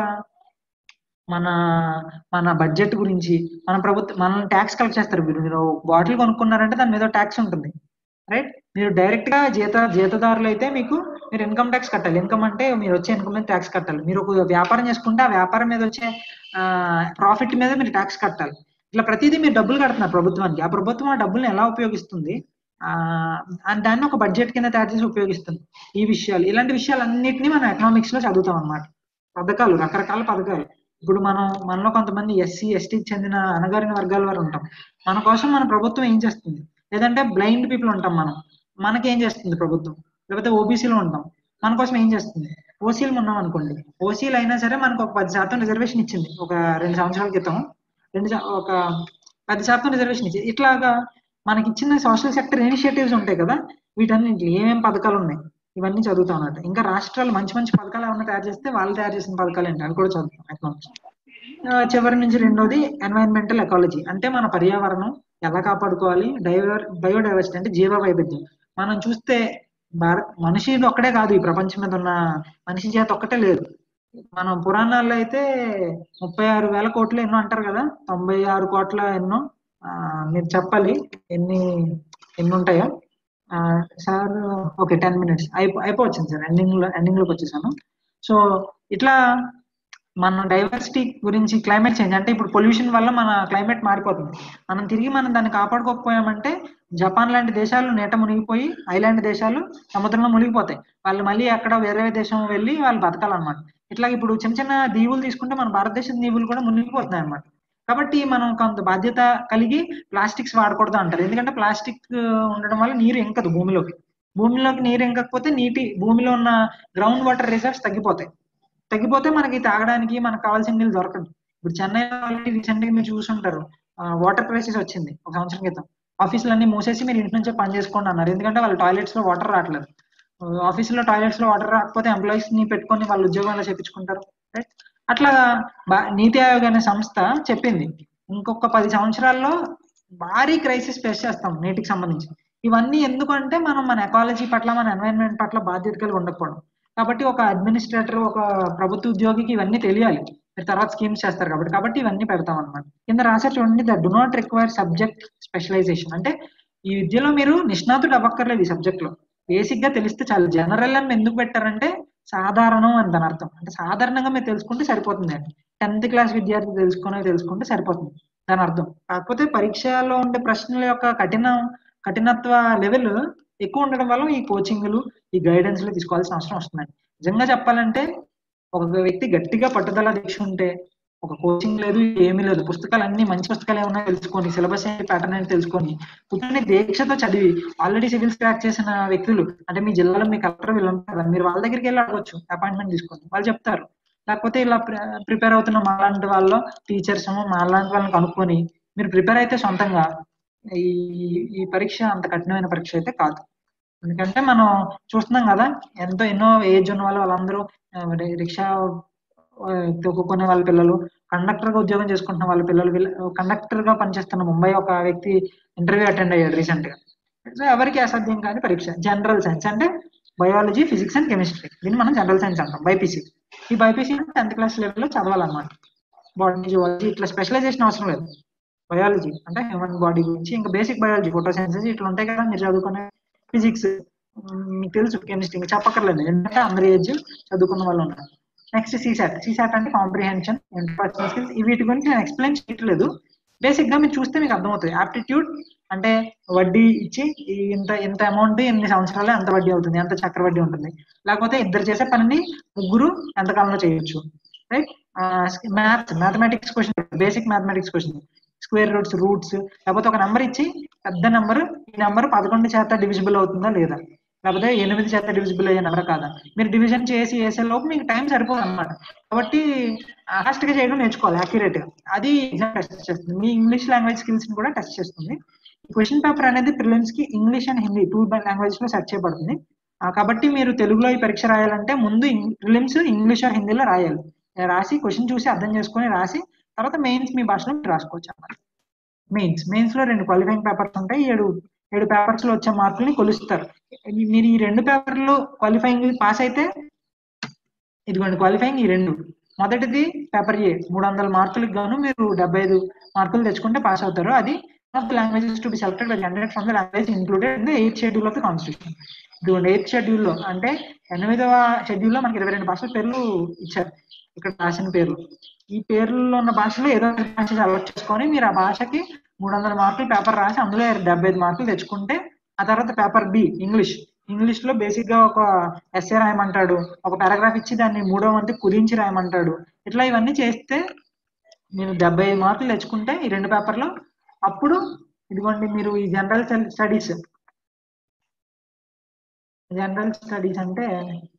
మన మన బడ్జెట్ గురించి మన ప్రభుత్వం మనం ట్యాక్స్ కలెక్ట్ చేస్తారు మీరు మీరు బాటిల్ కొనుక్కున్నారంటే దాని మీద ట్యాక్స్ ఉంటుంది రైట్ మీరు డైరెక్ట్ గా జీత జీతదారులు అయితే మీకు మీరు ఇన్కమ్ ట్యాక్స్ కట్టాలి ఇన్కమ్ అంటే మీరు వచ్చే ఇన్కమ్ మీద ట్యాక్స్ కట్టాలి మీరు ఒక వ్యాపారం చేసుకుంటే ఆ వ్యాపారం మీద వచ్చే ప్రాఫిట్ మీద మీరు ట్యాక్స్ కట్టాలి ఇట్లా ప్రతిదీ మీరు డబ్బులు కడుతున్నారు ప్రభుత్వానికి ఆ ప్రభుత్వం ఆ డబ్బుల్ని ఎలా ఉపయోగిస్తుంది ఆ దాన్ని ఒక బడ్జెట్ కింద తయారు చేసి ఉపయోగిస్తుంది ఈ విషయాలు ఇలాంటి విషయాలన్నింటినీ మనం ఎకనామిక్స్ లో చదువుతాం అనమాట పథకాలు రకరకాల పథకాలు ఇప్పుడు మనం మనలో కొంతమంది ఎస్సీ ఎస్టీకి చెందిన అనగారిన వర్గాల వారు ఉంటాం మన కోసం మన ప్రభుత్వం ఏం చేస్తుంది లేదంటే బ్లైండ్ పీపుల్ ఉంటాం మనం మనకి ఏం చేస్తుంది ప్రభుత్వం లేకపోతే ఓబీసీలో ఉంటాం మన కోసం ఏం చేస్తుంది ఓసీలు ఉన్నాం అనుకోండి ఓసీలు అయినా సరే మనకు ఒక పది శాతం రిజర్వేషన్ ఇచ్చింది ఒక రెండు సంవత్సరాల క్రితం రెండు ఒక పది శాతం రిజర్వేషన్ ఇచ్చింది ఇట్లాగా మనకి ఇచ్చిన సోషల్ సెక్టర్ ఇనిషియేటివ్స్ ఉంటాయి కదా వీటన్నింటి ఏమేం పథకాలు ఉన్నాయి ఇవన్నీ చదువుతాం అన్నట్టు ఇంకా రాష్ట్రాలు మంచి మంచి పథకాలు ఏమన్నా తయారు చేస్తే వాళ్ళు తయారు చేసిన పథకాలు ఏంటి అవి కూడా చదువుతాం ఎకనామిక్స్ చివరి నుంచి రెండోది ఎన్వైరన్మెంటల్ ఎకాలజీ అంటే మన పర్యావరణం ఎలా కాపాడుకోవాలి డైవర్ బయోడైవర్సిటీ అంటే జీవ వైవిధ్యం మనం చూస్తే భారత్ మనిషి ఒక్కడే కాదు ఈ ప్రపంచం మీద ఉన్న మనిషి చేత ఒక్కటే లేదు మనం పురాణాల్లో అయితే ముప్పై ఆరు వేల కోట్లు ఎన్నో అంటారు కదా తొంభై ఆరు కోట్ల ఎన్నో మీరు చెప్పాలి ఎన్ని ఎన్ని ఉంటాయో సార్ ఓకే టెన్ మినిట్స్ అయిపో అయిపోవచ్చింది సార్ ఎండింగ్ లో ఎండింగ్ లోకి వచ్చేసాను సో ఇట్లా మన డైవర్సిటీ గురించి క్లైమేట్ చేంజ్ అంటే ఇప్పుడు పొల్యూషన్ వల్ల మన క్లైమేట్ మారిపోతుంది మనం తిరిగి మనం దాన్ని కాపాడుకోకపోయామంటే జపాన్ లాంటి దేశాలు నీట మునిగిపోయి ఐలాండ్ దేశాలు సముద్రంలో మునిగిపోతాయి వాళ్ళు మళ్ళీ ఎక్కడ వేరే దేశం వెళ్ళి వాళ్ళు బతకాలన్నమాట ఇట్లా ఇప్పుడు చిన్న చిన్న దీవులు తీసుకుంటే మన భారతదేశం దీవులు కూడా మునిగిపోతున్నాయి అనమాట కాబట్టి మనం కొంత బాధ్యత కలిగి ప్లాస్టిక్స్ వాడకూడదు అంటారు ఎందుకంటే ప్లాస్టిక్ ఉండడం వల్ల నీరు ఇంకదు భూమిలోకి భూమిలోకి నీరు ఇంకకపోతే నీటి భూమిలో ఉన్న గ్రౌండ్ వాటర్ రిజర్వ్స్ తగ్గిపోతాయి తగ్గిపోతే మనకి తాగడానికి మనకు కావాల్సిన నీళ్ళు దొరకదు ఇప్పుడు చెన్నైలో రీసెంట్ గా మీరు చూసుంటారు వాటర్ క్రైసిస్ వచ్చింది ఒక సంవత్సరం క్రితం ఆఫీసులు అన్ని మూసేసి మీరు ఇంటి నుంచే పని చేసుకోండి అన్నారు ఎందుకంటే వాళ్ళ టాయిలెట్స్ లో వాటర్ రావట్లేదు ఆఫీసులో టాయిలెట్స్ లో వాటర్ రాకపోతే ఎంప్లాయీస్ ని పెట్టుకొని వాళ్ళ ఉద్యోగాలు చెప్పించుకుంటారు రైట్ అట్లా నీతి ఆయోగ్ అనే సంస్థ చెప్పింది ఇంకొక పది సంవత్సరాల్లో భారీ క్రైసిస్ ఫేస్ చేస్తాం నీటికి సంబంధించి ఇవన్నీ ఎందుకంటే మనం మన ఎకాలజీ పట్ల మన ఎన్వైరన్మెంట్ పట్ల బాధ్యత కలిగి ఉండకపోవడం కాబట్టి ఒక అడ్మినిస్ట్రేటర్ ఒక ప్రభుత్వ ఉద్యోగికి ఇవన్నీ తెలియాలి మీరు తర్వాత స్కీమ్స్ చేస్తారు కాబట్టి కాబట్టి ఇవన్నీ పెడతాం అనమాట కింద రాసే చూడండి the do not require subject specialization అంటే ఈ విద్యలో మీరు నిష్ణాతుడు అవ్వక్కర్లేదు ఈ సబ్జెక్ట్ లో బేసిక్ గా తెలిస్తే చాలు జనరల్ అని ఎందుకు పెట్టారంటే సాధారణం అని దాని అర్థం అంటే సాధారణంగా మీరు తెలుసుకుంటే సరిపోతుంది అండి టెన్త్ క్లాస్ విద్యార్థి తెలుసుకునే తెలుసుకుంటే సరిపోతుంది దాని అర్థం కాకపోతే పరీక్షలో ఉండే ప్రశ్నల యొక్క కఠిన కఠినత్వ లెవెల్ ఎక్కువ ఉండడం వల్ల ఈ కోచింగ్లు ఈ గైడెన్స్ లో తీసుకోవాల్సిన అవసరం వస్తుందండి నిజంగా చెప్పాలంటే ఒక వ్యక్తి గట్టిగా పట్టుదల దీక్ష ఉంటే ఒక కోచింగ్ లేదు ఏమీ లేదు పుస్తకాలు అన్ని మంచి పుస్తకాలు ఏమన్నా తెలుసుకొని సిలబస్ ఏంటి ప్యాటర్న్ ఏంటి తెలుసుకొని కూర్చొని దీక్షతో చదివి ఆల్రెడీ సివిల్స్ క్రాక్ చేసిన వ్యక్తులు అంటే మీ జిల్లాలో మీ కలెక్టర్ వీళ్ళు ఉంటారు మీరు వాళ్ళ దగ్గరికి వెళ్ళి అడగచ్చు అపాయింట్మెంట్ తీసుకొని వాళ్ళు చెప్తారు లేకపోతే ఇలా ప్రిపేర్ అవుతున్న మాలాంటి వాళ్ళు టీచర్స్ మాలాంటి వాళ్ళని కనుక్కొని మీరు ప్రిపేర్ అయితే సొంతంగా ఈ ఈ పరీక్ష అంత కఠినమైన పరీక్ష అయితే కాదు ఎందుకంటే మనం చూస్తున్నాం కదా ఎంతో ఎన్నో ఏజ్ ఉన్న వాళ్ళు వాళ్ళందరూ రిక్షా తొక్కుకునే వాళ్ళ పిల్లలు కండక్టర్ గా ఉద్యోగం చేసుకుంటున్న వాళ్ళ పిల్లలు కండక్టర్ గా పనిచేస్తున్న ముంబై ఒక వ్యక్తి ఇంటర్వ్యూ అటెండ్ అయ్యాడు రీసెంట్ గా సో ఎవరికి అసాధ్యం కాని పరీక్ష జనరల్ సైన్స్ అంటే బయాలజీ ఫిజిక్స్ అండ్ కెమిస్ట్రీ దీన్ని మనం జనరల్ సైన్స్ అంటాం బైపీసీ ఈ బైపీసీ టెన్త్ క్లాస్ లెవెల్లో చదవాలన్నమాట బాడీ జువాలజీ ఇట్లా స్పెషలైజేషన్ అవసరం లేదు బయాలజీ అంటే హ్యూమన్ బాడీ గురించి ఇంకా బేసిక్ బయాలజీ ఫోటో సైన్సెస్ ఇట్లా ఉంటాయి కదా మీరు చదువుకునే ఫిజిక్స్ మీకు తెలుసు కెమిస్ట్రీ ఇంకా చెప్పక్కర్లేదు ఎందుకంటే అందరి ఏజ్ చదువుకున్న వాళ్ళు ఉన్నారు నెక్స్ట్ సీసాట్ సీసాట్ అంటే కాంప్రిహెన్షన్ ఇంటర్పర్సనల్ స్కిల్స్ వీటి గురించి నేను ఎక్స్ప్లెయిన్ చేయట్లేదు బేసిక్ గా మీరు చూస్తే మీకు అర్థమవుతుంది ఆప్టిట్యూడ్ అంటే వడ్డీ ఇచ్చి ఈ ఇంత ఇంత అమౌంట్ ఎన్ని సంవత్సరాలు ఎంత వడ్డీ అవుతుంది ఎంత చక్ర వడ్డీ ఉంటుంది లేకపోతే ఇద్దరు చేసే పనిని ముగ్గురు ఎంత కాలంలో చేయొచ్చు right maths mathematics question basic mathematics question square roots roots లేకపోతే ఒక నెంబర్ ఇచ్చి పెద్ద నెంబర్ ఈ నెంబర్ పదకొండు చేత డివిజిబుల్ అవుతుందా లేదా లేకపోతే ఎనిమిది చేత డివిజిబుల్ అయ్యే నెంబర్ కాదా మీరు డివిజన్ చేసి వేసే లోపు మీకు టైం సరిపోదు అనమాట కాబట్టి ఫాస్ట్ గా చేయడం నేర్చుకోవాలి యాక్యురేట్ గా అది ఎగ్జామ్ టెస్ట్ చేస్తుంది మీ ఇంగ్లీష్ లాంగ్వేజ్ స్కిల్స్ ని కూడా టెస్ట్ చేస్తుంది ఈ క్వశ్చన్ పేపర్ అనేది ప్రిలిమ్స్ కి English and Hindi two language లో సెర్చ్ చేయబడుతుంది ఆ, కాబట్టి మీరు తెలుగులో ఈ పరీక్ష రాయాలంటే ముందు ప్రిలిమ్స్ ఇంగ్లీష్ ఆర్ హిందీలో రాయాలి రాసి క్వశ్చన్ చూసి అర్థం చేసుకొని రాసి తర్వాత మెయిన్స్ మీ భాషలో మీరు రాసుకోవచ్చు అన్నమాట మెయిన్స్ మెయిన్స్ లో రెండు క్వాలిఫైయింగ్ పేపర్స్ ఉంటాయి ఏడు ఏడు పేపర్స్ లో వచ్చే మార్కుల్ని కొలుస్తారు మీరు ఈ రెండు పేపర్లు క్వాలిఫైయింగ్ పాస్ అయితే ఇదిగోండి క్వాలిఫైయింగ్ ఈ రెండు మొదటిది పేపర్ ఏ మూడు వందల మార్కులకు గాను మీరు డెబ్బై ఐదు మార్కులు తెచ్చుకుంటే పాస్ అవుతారు అది of the languages to be selected by generate from the language included in the eighth schedule of the constitution ఇదిగోండి ఎయిత్ షెడ్యూల్ లో అంటే ఎనిమిదవ షెడ్యూల్ లో మనకి ఇరవై రెండు భాషల పేర్లు ఇచ్చారు ఇక్కడ రాసిన పేర్లు ఈ పేర్లలో ఉన్న భాషలో ఏదో ఒక భాష సెలెక్ట్ చేసుకొని మీరు ఆ భాషకి మూడు వందల మార్కులు పేపర్ రాసి అందులో డెబ్బై ఐదు మార్కులు తెచ్చుకుంటే ఆ తర్వాత పేపర్ బి ఇంగ్లీష్ ఇంగ్లీష్ లో బేసిక్ గా ఒక ఎస్ఏ రాయమంటాడు ఒక పారాగ్రాఫ్ ఇచ్చి దాన్ని మూడో వంతు కుదించి రాయమంటాడు ఇట్లా ఇవన్నీ చేస్తే మీరు డెబ్బై ఐదు మార్కులు తెచ్చుకుంటే ఈ రెండు పేపర్లో అప్పుడు ఇదిగోండి మీరు ఈ జనరల్ స్టడీస్ జనరల్ స్టడీస్ అంటే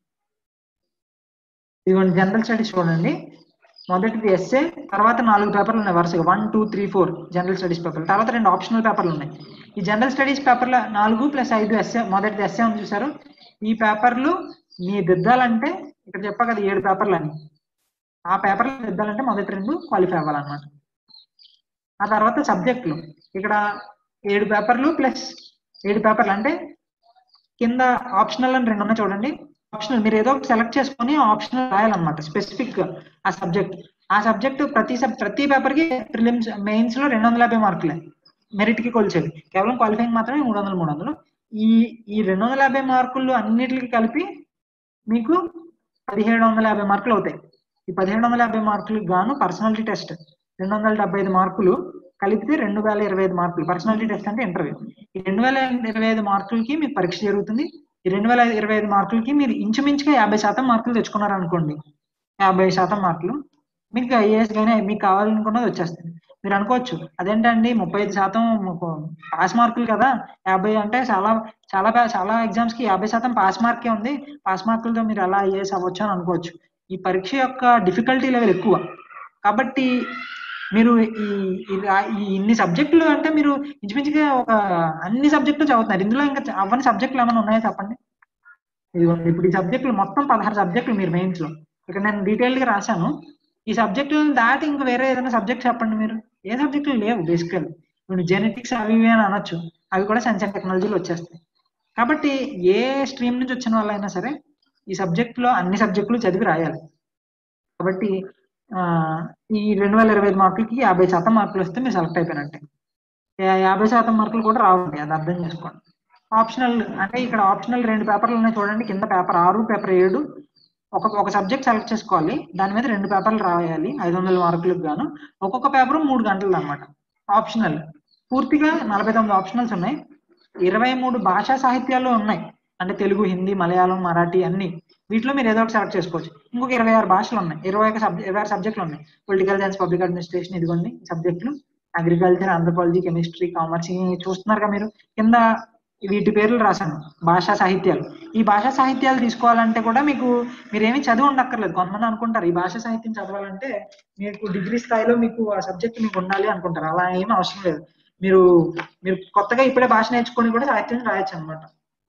ఇదిగోండి జనరల్ స్టడీస్ చూడండి మొదటిది ఎస్ఏ తర్వాత నాలుగు పేపర్లు ఉన్నాయి వరుసగా one two three four general studies పేపర్లు తర్వాత రెండు ఆప్షనల్ పేపర్లు ఉన్నాయి ఈ జనరల్ స్టడీస్ పేపర్ల నాలుగు ప్లస్ ఐదు ఎస్ఏ మొదటిది ఎస్ఏ ఉంది చూసారు ఈ పేపర్లు మీ దిద్దాలంటే ఇక్కడ చెప్పా కదా ఏడు పేపర్లు అని ఆ పేపర్లు దిద్దాలంటే మొదటి రెండు క్వాలిఫై అవ్వాలన్నమాట ఆ తర్వాత సబ్జెక్టులు ఇక్కడ ఏడు పేపర్లు ప్లస్ ఏడు పేపర్లు అంటే కింద ఆప్షనల్ అని రెండు ఉన్నాయి చూడండి ఆప్షనల్ మీరు ఏదో ఒకటి సెలెక్ట్ చేసుకొని ఆప్షనల్ రాయాలన్నమాట స్పెసిఫిక్ ఆ సబ్జెక్ట్ ఆ సబ్జెక్ట్ ప్రతి సబ్ ప్రతి పేపర్ కి ప్రిలిమ్స్ మెయిన్స్ లో రెండు వందల యాభై మార్కులే మెరిట్ కి కొలిచేది కేవలం క్వాలిఫైయింగ్ మాత్రమే మూడు వందలు మూడు వందలు ఈ ఈ రెండు వందల యాభై మార్కులు అన్నిటికి కలిపి మీకు పదిహేడు వందల యాభై మార్కులు అవుతాయి ఈ పదిహేడు వందల యాభై మార్కులకు గాను పర్సనాలిటీ టెస్ట్ రెండు వందల డెబ్బై ఐదు మార్కులు కలిపితే రెండు వేల ఇరవై ఐదు మార్కులు పర్సనాలిటీ టెస్ట్ అంటే ఇంటర్వ్యూ ఈ రెండు వేల ఇరవై ఐదు మార్కులకి మీకు పరీక్ష జరుగుతుంది ఈ రెండు వేల ఇరవై ఐదు మార్కులకి మీరు ఇంచుమించుగా యాభై శాతం మార్కులు తెచ్చుకున్నారు అనుకోండి యాభై శాతం మార్కులు మీకు ఐఏఎస్ కానీ మీకు కావాలనుకున్నది వచ్చేస్తుంది మీరు అనుకోవచ్చు అదేంటండి ముప్పై ఐదు శాతం పాస్ మార్కులు కదా యాభై అంటే చాలా చాలా బా- చాలా ఎగ్జామ్స్ కి యాభై శాతం పాస్ మార్కే ఉంది పాస్ మార్కులతో మీరు ఎలా ఐఏఎస్ అవ్వచ్చు అని అనుకోవచ్చు ఈ పరీక్ష యొక్క డిఫికల్టీ లెవెల్ ఎక్కువ కాబట్టి మీరు ఈ ఈ రా- ఈ ఇన్ని సబ్జెక్టులు అంటే మీరు ఇంచుమించుగా ఒక అన్ని సబ్జెక్టులు చదువుతున్నారు ఇందులో ఇంకా చ- అవ్వని సబ్జెక్టులు ఏమైనా ఉన్నాయా చెప్పండి ఇదిగోండి ఇప్పుడు ఈ సబ్జెక్టులు మొత్తం పదహారు సబ్జెక్టులు మీరు మెయిన్స్ లో ఇక్కడ నేను డీటెయిల్ గా రాశాను ఈ సబ్జెక్టులను దాటి ఇంకా వేరే ఏదైనా సబ్జెక్ట్ చెప్పండి మీరు ఏ సబ్జెక్టులు లేవు బేసికల్ ఇప్పుడు జెనెటిక్స్ అవి ఇవి అని అనొచ్చు అవి కూడా సైన్స్ అండ్ టెక్నాలజీలో వచ్చేస్తాయి కాబట్టి ఏ స్ట్రీమ్ నుంచి వచ్చిన వాళ్ళైనా సరే ఈ సబ్జెక్ట్ లో అన్ని సబ్జెక్టులు చదివి రాయాలి కాబట్టి ఆ, ఈ రెండు వేల ఇరవై ఐదు మార్కులకి యాభై శాతం మార్కులు వస్తే మీరు సెలెక్ట్ అయిపోయినట్టే యా- యాభై శాతం మార్కులు కూడా రావండి అది అర్థం చేసుకోండి ఆప్షనల్ అంటే ఇక్కడ ఆప్షనల్ రెండు పేపర్లు ఉన్నాయి చూడండి కింద పేపర్ ఆరు పేపర్ ఏడు ఒక ఒక సబ్జెక్ట్ సెలెక్ట్ చేసుకోవాలి దాని మీద రెండు పేపర్లు రాయాలి ఐదు వందల మార్కులకు గాను ఒక్కొక్క పేపర్ మూడు గంటలు అనమాట ఆప్షనల్ పూర్తిగా నలభై తొమ్మిది ఆప్షనల్స్ ఉన్నాయి ఇరవై మూడు భాషా సాహిత్యాలు ఉన్నాయి అంటే తెలుగు హిందీ మలయాళం మరాఠీ అన్ని వీటిలో మీరు ఏదో ఒకటి సెలెక్ట్ చేసుకోవచ్చు ఇంకొక ఇరవై ఆరు భాషలు ఉన్నాయి ఇరవై ఒక సబ్జెక్ట్ ఇరవై ఆరు సబ్జెక్టులు ఉన్నాయి పొలిటికల్ సైన్స్ పబ్లిక్ అడ్మినిస్ట్రేషన్ ఇదిగోండి సబ్జెక్టులు అగ్రికల్చర్ ఆంథ్రపాలజీ కెమిస్ట్రీ కామర్స్ చూస్తున్నారు కదా మీరు కింద వీటి పేర్లు రాశాను భాషా సాహిత్యాలు ఈ భాషా సాహిత్యాలు తీసుకోవాలంటే కూడా మీకు మీరేమీ చదివి ఉండక్కర్లేదు కొంతమంది అనుకుంటారు ఈ భాషా సాహిత్యం చదవాలంటే మీకు డిగ్రీ స్థాయిలో మీకు ఆ సబ్జెక్ట్ మీకు ఉండాలి అనుకుంటారు అలా ఏమీ అవసరం లేదు మీరు మీరు కొత్తగా ఇప్పుడే భాష నేర్చుకొని కూడా సాహిత్యం రాయొచ్చు అనమాట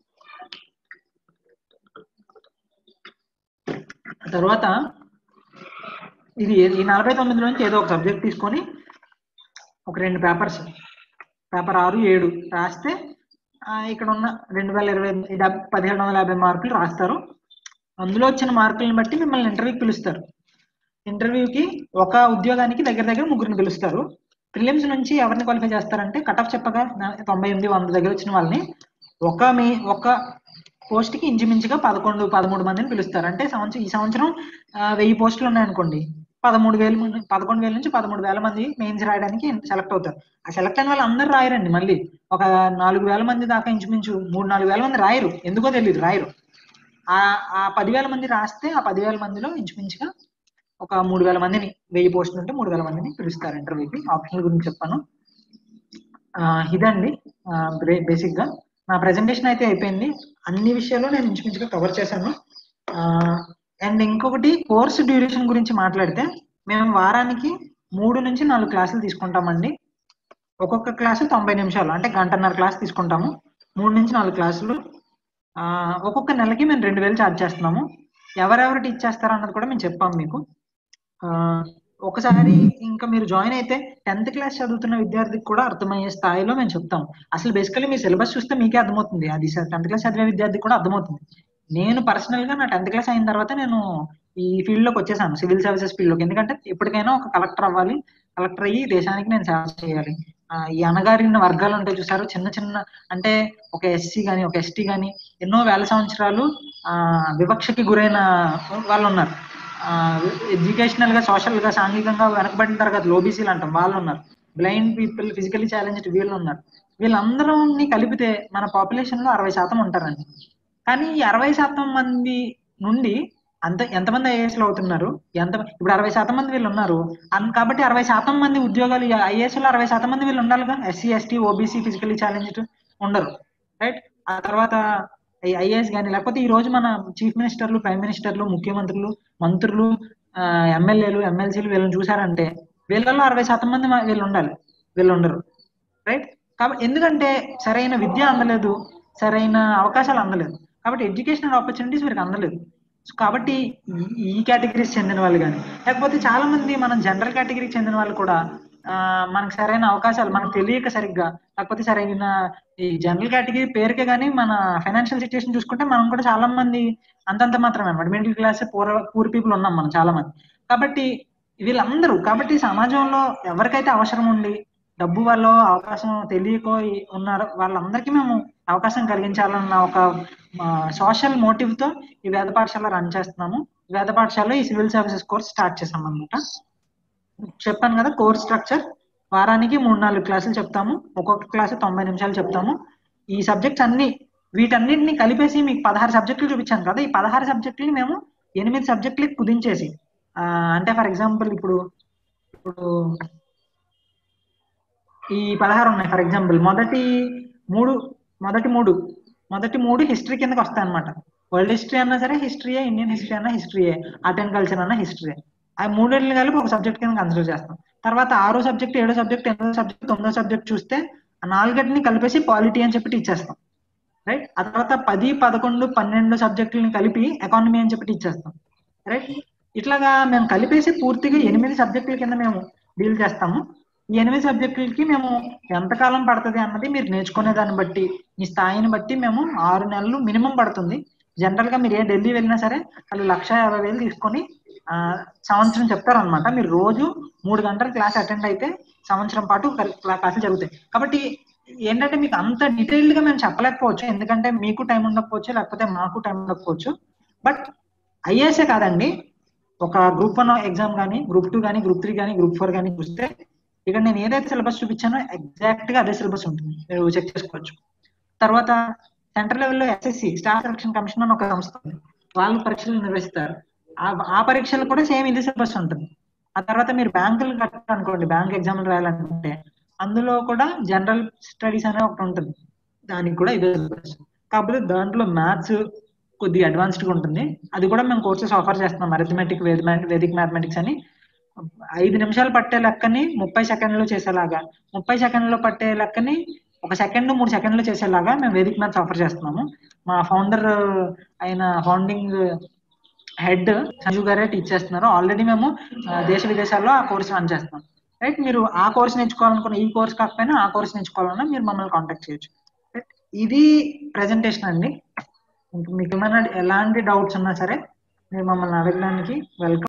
తర్వాత ఇది ఈ నలభై తొమ్మిది నుంచి ఏదో ఒక సబ్జెక్ట్ తీసుకొని ఒక రెండు పేపర్స్ పేపర్ ఆరు ఏడు రాస్తే ఆ, ఇక్కడ ఉన్న రెండు వేల ఇరవై డెబ్- పదిహేడు వందల యాభై మార్కులు రాస్తారు అందులో వచ్చిన మార్కులను బట్టి మిమ్మల్ని ఇంటర్వ్యూకి పిలుస్తారు ఇంటర్వ్యూకి ఒక ఉద్యోగానికి దగ్గర దగ్గర ముగ్గురిని పిలుస్తారు ప్రిలిమ్స్ నుంచి ఎవరిని క్వాలిఫై చేస్తారంటే కట్ ఆఫ్ చెప్పగా నా- తొంభై ఎనిమిది వంద దగ్గర వచ్చిన వాళ్ళని ఒక మీ ఒక పోస్ట్ కి ఇంచుమించుగా పదకొండు పదమూడు మందిని పిలుస్తారు అంటే సంవత్సరం ఈ సంవత్సరం ఆ, వెయ్యి పోస్టులు ఉన్నాయనుకోండి పదమూడు వేలు మంది పదకొండు వేల నుంచి పదమూడు వేల మంది మెయిన్స్ రాయడానికి సెలెక్ట్ అవుతారు ఆ సెలెక్ట్ అయిన వాళ్ళు అందరూ రాయరండి మళ్ళీ ఒక నాలుగు వేల మంది దాకా ఇంచుమించు మూడు నాలుగు వేల మంది రాయరు ఎందుకో తెలియదు రాయరు ఆ ఆ పదివేల మంది రాస్తే ఆ పదివేల మందిలో ఇంచుమించుగా ఒక మూడు వేల మందిని వెయ్యి పోస్టులు ఉంటే మూడు వేల మందిని పిలుస్తారు ఇంటర్వ్యూకి ఆప్షనల్ గురించి చెప్పాను ఆ, ఇదండి బేసిక్ గా నా ప్రెజెంటేషన్ అయితే అయిపోయింది అన్ని విషయాలు నేను ఇంచుమించుగా కవర్ చేశాను అండ్ ఇంకొకటి కోర్సు డ్యూరేషన్ గురించి మాట్లాడితే మేము వారానికి మూడు నుంచి నాలుగు క్లాసులు తీసుకుంటామండి ఒక్కొక్క క్లాసు తొంభై నిమిషాలు అంటే గంటన్నర క్లాస్ తీసుకుంటాము మూడు నుంచి నాలుగు క్లాసులు ఆ, ఒక్కొక్క నెలకి మేము రెండు వేలు ఛార్జ్ చేస్తున్నాము ఎవరెవరు టీచ్ చేస్తారో అన్నది కూడా మేము చెప్పాము మీకు ఆ, ఒకసారి ఇంకా మీరు జాయిన్ అయితే టెన్త్ క్లాస్ చదువుతున్న విద్యార్థికి కూడా అర్థమయ్యే స్థాయిలో మేము చెప్తాం అసలు బేసికలీ మీ సిలబస్ చూస్తే మీకే అర్థమవుతుంది అది టెన్త్ క్లాస్ చదివే విద్యార్థికి కూడా అర్థమవుతుంది నేను పర్సనల్ గా నా టెన్త్ క్లాస్ అయిన తర్వాత నేను ఈ ఫీల్డ్ లోకి వచ్చేసాను సివిల్ సర్వీసెస్ ఫీల్డ్ లోకి ఎందుకంటే ఎప్పటికైనా ఒక కలెక్టర్ అవ్వాలి కలెక్టర్ అయ్యి దేశానికి నేను సేవ చేయాలి ఆ, ఈ అణగారిన వర్గాలు ఉంటాయి చూసారు చిన్న చిన్న అంటే ఒక ఎస్సీ గాని ఒక ఎస్టీ గాని ఎన్నో వేల సంవత్సరాలు ఆ వివక్షకి గురైన వాళ్ళు ఉన్నారు ఎడ్యుకేషనల్ గా సోషల్ గా సాంఘికంగా వెనకబడిన తరగతి ఓబీసీలు అంటాం వాళ్ళు ఉన్నారు బ్లైండ్ పీపుల్ ఫిజికలీ ఛాలెంజ్డ్ వీళ్ళు ఉన్నారు వీళ్ళందరినీ కలిపితే మన పాపులేషన్ లో అరవై శాతం ఉంటారండి కానీ ఈ అరవై శాతం మంది నుండి అంత ఎంతమంది ఐఏఎస్ లో అవుతున్నారు ఎంత ఇప్పుడు అరవై శాతం మంది వీళ్ళు ఉన్నారు అన్- కాబట్టి అరవై శాతం మంది ఉద్యోగాలు ఐఏఎస్ లో అరవై శాతం మంది వీళ్ళు ఉండాలిగా SC ST OBC physically challenged ఉండరు రైట్ ఆ తర్వాత ఐఏఎస్ కానీ లేకపోతే ఈ రోజు మన చీఫ్ మినిస్టర్లు ప్రైమ్ మినిస్టర్లు ముఖ్యమంత్రులు మంత్రులు ఎమ్మెల్యేలు ఎమ్మెల్సీలు వీళ్ళని చూసారంటే వీళ్ళలో అరవై శాతం మంది మా- వీళ్ళు ఉండాలి వీళ్ళు ఉండరు రైట్ కాబట్టి ఎందుకంటే సరైన విద్య అందలేదు సరైన అవకాశాలు అందలేదు కాబట్టి ఎడ్యుకేషనల్ ఆపర్చునిటీస్ వీరికి అందలేదు సో కాబట్టి ఈ- ఈ కేటగిరీస్ చెందిన వాళ్ళు కానీ లేకపోతే చాలా మంది మనం జనరల్ కేటగిరీకి చెందిన వాళ్ళు కూడా ఆ, మనకు సరైన అవకాశాలు మనకు తెలియక సరిగ్గా లేకపోతే సరైన ఈ జనరల్ కేటగిరీ పేరుకే కానీ మన ఫైనాన్షియల్ సిచ్యుయేషన్ చూసుకుంటే మనం కూడా చాలా మంది అంతంత మాత్రమే అనమాట middle class poor poor people ఉన్నాం మనం చాలా మంది కాబట్టి వీళ్ళందరూ కాబట్టి సమాజంలో ఎవరికైతే అవసరం ఉండి డబ్బు వల్ల అవకాశం తెలియకో ఈ- ఉన్నారో వాళ్ళందరికీ మేము అవకాశం కలిగించాలన్న ఒక సోషల్ మోటివ్ తో ఈ వేద పాఠశాల రన్ చేస్తున్నాము వేద పాఠశాలలో ఈ సివిల్ సర్వీసెస్ కోర్స్ స్టార్ట్ చేసాం అనమాట చెప్పాను కదా కోర్స్ స్ట్రక్చర్ వారానికి మూడు నాలుగు క్లాసులు చెప్తాము ఒక్కొక్క క్లాసు తొంభై నిమిషాలు చెప్తాము ఈ సబ్జెక్ట్స్ అన్ని వీటన్నిటిని కలిపేసి మీకు పదహారు సబ్జెక్టులు చూపించాను కదా ఈ పదహారు సబ్జెక్టులు మేము ఎనిమిది సబ్జెక్టులకి కుదించేసి ఆ, అంటే ఫర్ ఎగ్జాంపుల్ ఇప్పుడు ఇప్పుడు ఈ పదహారు ఉన్నాయి ఫర్ ఎగ్జాంపుల్ మొదటి మూడు మొదటి మూడు మొదటి మూడు హిస్టరీ కిందకి వస్తాయి అనమాట వరల్డ్ హిస్టరీ అన్నా సరే హిస్టరీయే ఇండియన్ హిస్టరీ అన్నా హిస్టరీయే ఆర్ట్ అండ్ కల్చర్ అన్నా హిస్టరీ ఆ మూడేళ్ళు కలిపి ఒక సబ్జెక్ట్ కింద కన్సిడర్ చేస్తాం తర్వాత ఆరో సబ్జెక్ట్ ఏడో సబ్జెక్ట్ ఎనిమిదో సబ్జెక్ట్ తొమ్మిదో సబ్జెక్ట్ చూస్తే ఆ నాలుగటిని కలిపేసి పాలిటీ అని చెప్పి ఇచ్చేస్తాం రైట్ ఆ తర్వాత పది పదకొండు పన్నెండు సబ్జెక్టులని కలిపి ఎకానమీ అని చెప్పి ఇచ్చేస్తాం రైట్ ఇట్లాగా మేము కలిపేసి పూర్తిగా ఎనిమిది సబ్జెక్టుల కింద మేము డీల్ చేస్తాము ఈ ఎనిమిది సబ్జెక్టులకి మేము ఎంతకాలం పడుతుంది అన్నది మీరు నేర్చుకునే దాన్ని బట్టి మీ స్థాయిని బట్టి మేము ఆరు నెలలు మినిమం పడుతుంది జనరల్ గా మీరు ఏ ఢిల్లీ వెళ్ళినా సరే వాళ్ళు లక్ష యాభై వేలు తీసుకొని ఆ, సంవత్సరం చెప్తారనమాట మీరు రోజు మూడు గంటల క్లాస్ అటెండ్ అయితే సంవత్సరం పాటు క్లా- క్లాసులు జరుగుతాయి కాబట్టి ఏంటంటే మీకు అంత డీటెయిల్డ్ గా మేము చెప్పలేకపోవచ్చు ఎందుకంటే మీకు టైం ఉండకపోవచ్చు లేకపోతే మాకు టైం ఉండకపోవచ్చు బట్ ఐఏఎస్ఏ కాదండి ఒక గ్రూప్ వన్ ఎగ్జామ్ కానీ గ్రూప్ టూ కానీ గ్రూప్ త్రీ కానీ గ్రూప్ ఫోర్ కానీ చూస్తే ఇక్కడ నేను ఏదైతే సిలబస్ చూపించానో ఎగ్జాక్ట్ గా అదే సిలబస్ ఉంటుంది మీరు చెక్ చేసుకోవచ్చు తర్వాత సెంట్రల్ లెవెల్లో ఎస్ఎస్సి స్టాఫ్ సెలక్షన్ కమిషన్ అని ఒక సంస్థ ఉంది వాళ్ళు పరీక్షలు నిర్వహిస్తారు ఆ ఆ పరీక్షలు కూడా సేమ్ ఇదే సిలబస్ ఉంటుంది ఆ తర్వాత మీరు బ్యాంకులు కట్టాలనుకోండి బ్యాంక్ ఎగ్జామ్లు రాయాలనుకుంటే అందులో కూడా జనరల్ స్టడీస్ అనే ఒకటి ఉంటుంది దానికి కూడా ఇదే సిలబస్ కాకపోతే దాంట్లో మ్యాథ్స్ కొద్దిగా అడ్వాన్స్డ్ గా ఉంటుంది అది కూడా మేము కోర్సెస్ ఆఫర్ చేస్తున్నాం అరిథమెటిక్ వేదిక్ మ్యాథమెటిక్స్ అని ఐదు నిమిషాలు పట్టే లెక్కని ముప్పై సెకండ్లో చేసేలాగా ముప్పై సెకండ్లో పట్టే లెక్కని ఒక సెకండ్ మూడు సెకండ్లో చేసేలాగా మేము వేదిక్ మ్యాథ్స్ ఆఫర్ చేస్తున్నాము మా ఫౌండర్ అయిన ఫౌండింగ్ హెడ్ సంజు గారే టీచ్ చేస్తున్నారు ఆల్రెడీ మేము ఆ, దేశ విదేశాల్లో ఆ కోర్స్ రన్ చేస్తున్నాం రైట్ మీరు ఆ కోర్స్ నేర్చుకోవాలనుకున్న ఈ కోర్స్ కాకపోయినా ఆ కోర్స్ నేర్చుకోవాలన్నా మీరు మమ్మల్ని కాంటాక్ట్ చేయొచ్చు Right? ఇది ప్రెజెంటేషన్ అండి ఇంక మీకు ఏమైనా ఎలాంటి డౌట్స్ ఉన్నా సరే మీరు మమ్మల్ని అడగడానికి వెల్కమ్